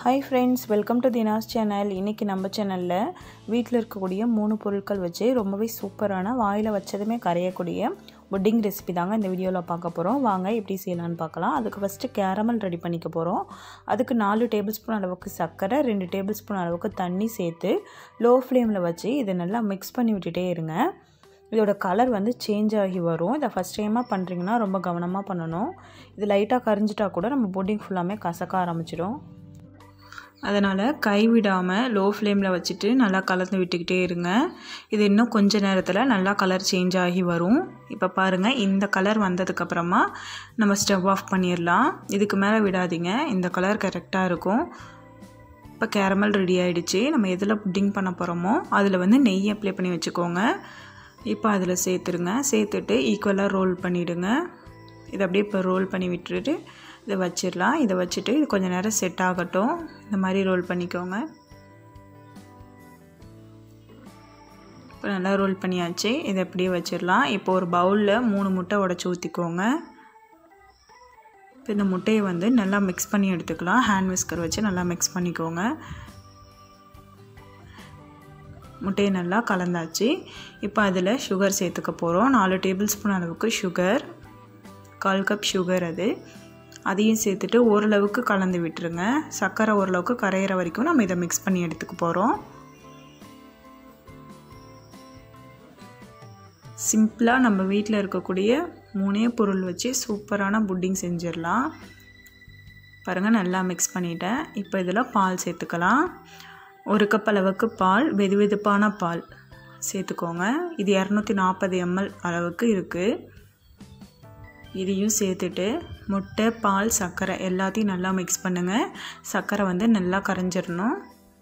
hi friends welcome to Dhina's channel இன்றைக்கி நம்ம சேனலில் வீட்டில் இருக்கக்கூடிய மூணு பொருட்கள் வச்சு ரொம்பவே சூப்பரான வாயில் வச்சதுமே கரையக்கூடிய புட்டிங் ரெசிபி தாங்க இந்த வீடியோவில் பார்க்க போகிறோம் வாங்க எப்படி செய்யலான்னு பார்க்கலாம் அதுக்கு ஃபஸ்ட்டு கேரமல் ரெடி பண்ணிக்க போகிறோம் அதுக்கு நாலு டேபிள் ஸ்பூன் அளவுக்கு சர்க்கரை ரெண்டு டேபிள் ஸ்பூன் அளவுக்கு தண்ணி சேர்த்து லோ ஃப்ளேமில் வச்சு இதை நல்லா மிக்ஸ் பண்ணி விட்டுட்டே இருங்க இதோட கலர் வந்து சேஞ்ச் ஆகி வரும் இதை ஃபஸ்ட் டைமாக பண்ணுறீங்கன்னா ரொம்ப கவனமாக பண்ணணும் இது லைட்டாக கரிஞ்சிட்டா கூட நம்ம புட்டிங் ஃபுல்லாமே கசக்க ஆரம்பிச்சிடும் அதனால் கைவிடாமல் லோ ஃப்ளேமில் வச்சுட்டு நல்லா கலந்து விட்டுக்கிட்டே இருங்க இது இன்னும் கொஞ்ச நேரத்தில் நல்லா கலர் சேஞ்ச் ஆகி வரும் இப்போ பாருங்கள் இந்த கலர் வந்ததுக்கப்புறமா நம்ம ஸ்டவ் ஆஃப் பண்ணிடலாம் இதுக்கு மேலே விடாதீங்க இந்த கலர் கரெக்டாக இருக்கும் இப்போ கேரமல் ரெடி ஆகிடுச்சு நம்ம எதில் புட்டிங் பண்ண போகிறோமோ அதில் வந்து நெய் அப்ளை பண்ணி வச்சுக்கோங்க இப்போ அதில் சேர்த்துருங்க சேர்த்துட்டு ஈக்குவலாக ரோல் பண்ணிவிடுங்க இதை அப்படியே இப்போ ரோல் பண்ணி விட்டுட்டு இதை வச்சிடலாம் இதை வச்சுட்டு இது கொஞ்சம் நேரம் செட் ஆகட்டும் இந்த மாதிரி ரோல் பண்ணிக்கோங்க இப்போ நல்லா ரோல் பண்ணியாச்சு இதை அப்படியே வச்சிடலாம் இப்போ ஒரு பவுலில் மூணு முட்டை உடச்சி ஊற்றிக்கோங்க இப்போ இந்த முட்டையை வந்து நல்லா மிக்ஸ் பண்ணி எடுத்துக்கலாம் ஹேண்ட் விஸ்கர் வச்சு நல்லா மிக்ஸ் பண்ணிக்கோங்க முட்டையை நல்லா கலந்தாச்சு இப்போ அதில் சுகர் சேர்த்துக்க போகிறோம் நாலு டேபிள் ஸ்பூன் அளவுக்கு சுகர் கால் கப் சுகர் அது அதையும் சேர்த்துட்டு ஓரளவுக்கு கலந்து விட்டுருங்க சர்க்கரை ஓரளவுக்கு கரையிற வரைக்கும் நம்ம இதை மிக்ஸ் பண்ணி எடுத்துக்க போகிறோம் சிம்பிளாக நம்ம வீட்டில் இருக்கக்கூடிய மூணே பொருள் வச்சு சூப்பரான புட்டிங் செஞ்சிடலாம் பாருங்கள் நல்லா மிக்ஸ் பண்ணிட்டேன் இப்போ இதில் பால் சேர்த்துக்கலாம் ஒரு கப் அளவுக்கு பால் வெது வெதுப்பான பால் சேர்த்துக்கோங்க இது இரநூத்தி நாற்பது எம்எல் அளவுக்கு இருக்குது இதையும் சேர்த்துட்டு முட்டை பால் சர்க்கரை எல்லாத்தையும் நல்லா மிக்ஸ் பண்ணுங்கள் சர்க்கரை வந்து நல்லா கரைஞ்சிடணும்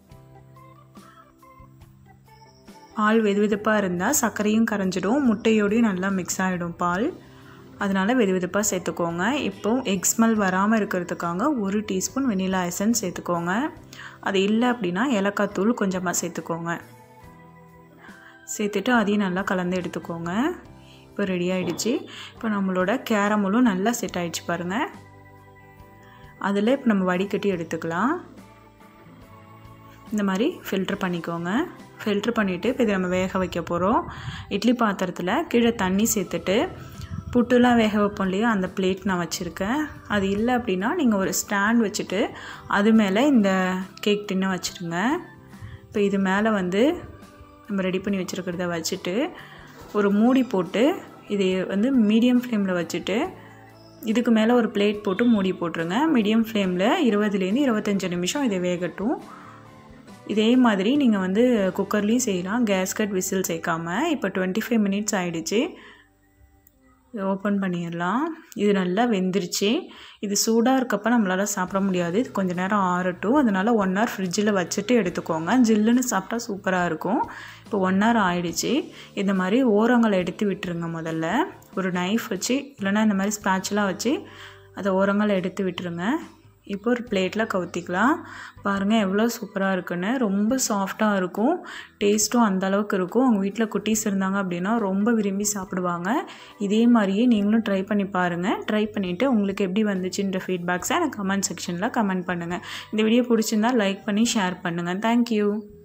பால் வெது வெதுப்பாக இருந்தால் சர்க்கரையும் கரைஞ்சிடும் முட்டையோடையும் நல்லா மிக்ஸ் ஆகிடும் பால் அதனால் வெது வெதுப்பாக சேர்த்துக்கோங்க இப்போது எக் ஸ்மெல் வராமல் இருக்கிறதுக்காக ஒரு டீஸ்பூன் வெனிலா எசன்ஸ் சேர்த்துக்கோங்க அது இல்லை அப்படின்னா ஏலக்காய் தூள் கொஞ்சமாக சேர்த்துக்கோங்க சேர்த்துட்டு அதையும் நல்லா கலந்து எடுத்துக்கோங்க இப்போ ரெடி ஆகிடுச்சு இப்போ நம்மளோட கேரமலும் நல்லா செட் ஆகிடுச்சு பாருங்கள் அதில் இப்போ நம்ம வடிகட்டி எடுத்துக்கலாம் இந்த மாதிரி ஃபில்ட்ரு பண்ணிக்கோங்க ஃபில்ட்ரு பண்ணிவிட்டு இப்போ இதை நம்ம வேக வைக்க போகிறோம் இட்லி பாத்திரத்தில் கீழே தண்ணி சேர்த்துட்டு புட்டுலாம் வேக வைப்போம் இல்லையா அந்த பிளேட் நான் வச்சுருக்கேன் அது இல்லை அப்படின்னா நீங்கள் ஒரு ஸ்டாண்ட் வச்சுட்டு அது மேலே இந்த கேக் டின்னை வச்சுருங்க இப்போ இது மேலே வந்து நம்ம ரெடி பண்ணி வச்சுருக்கிறத வச்சுட்டு ஒரு மூடி போட்டு இது வந்து மீடியம் ஃப்ளேமில் வச்சுட்டு இதுக்கு மேலே ஒரு பிளேட் போட்டு மூடி போட்டுருங்க மீடியம் ஃப்ளேமில் இருபதுலேருந்து இருபத்தஞ்சி நிமிஷம் இதை வேகட்டும் இதே மாதிரி நீங்கள் வந்து குக்கர்லேயும் செய்யலாம் கேஸ்கட் விசில் சேர்க்காம இப்போ டுவெண்ட்டி ஃபைவ் மினிட்ஸ் ஆகிடுச்சு இதை ஓப்பன் பண்ணிடலாம் இது நல்லா வெந்துருச்சு இது சூடாக இருக்கப்போ நம்மளால் சாப்பிட முடியாது இது கொஞ்சம் நேரம் ஆறட்டும் அதனால் ஒன் ஹவர் ஃப்ரிட்ஜில் வச்சுட்டு எடுத்துக்கோங்க ஜில்லுன்னு சாப்பிட்டா சூப்பராக இருக்கும் இப்போ ஒன் ஹவர் ஆயிடுச்சு இந்த மாதிரி ஓரங்களை எடுத்து விட்டுருங்க முதல்ல ஒரு நைஃப் வச்சு இல்லைனா இந்த மாதிரி ஸ்பேட்செலாம் வச்சு அதை ஓரங்களை எடுத்து விட்டுருங்க இப்போ ஒரு பிளேட்டில் கவுத்திக்கலாம் பாருங்கள் எவ்வளோ சூப்பராக இருக்குன்னு ரொம்ப சாஃப்டாக இருக்கும் டேஸ்ட்டும் அந்த அளவுக்கு இருக்கும் உங்கள் வீட்டில் குட்டீஸ் இருந்தாங்க அப்படின்னா ரொம்ப விரும்பி சாப்பிடுவாங்க இதே மாதிரியே நீங்களும் ட்ரை பண்ணி பாருங்கள் ட்ரை பண்ணிவிட்டு உங்களுக்கு எப்படி வந்துச்சுன்ற ஃபீட்பேக்ஸை எனக்கு கமெண்ட் செக்ஷனில் கமெண்ட் பண்ணுங்கள் இந்த வீடியோ பிடிச்சிருந்தா லைக் பண்ணி ஷேர் பண்ணுங்கள் தேங்க்யூ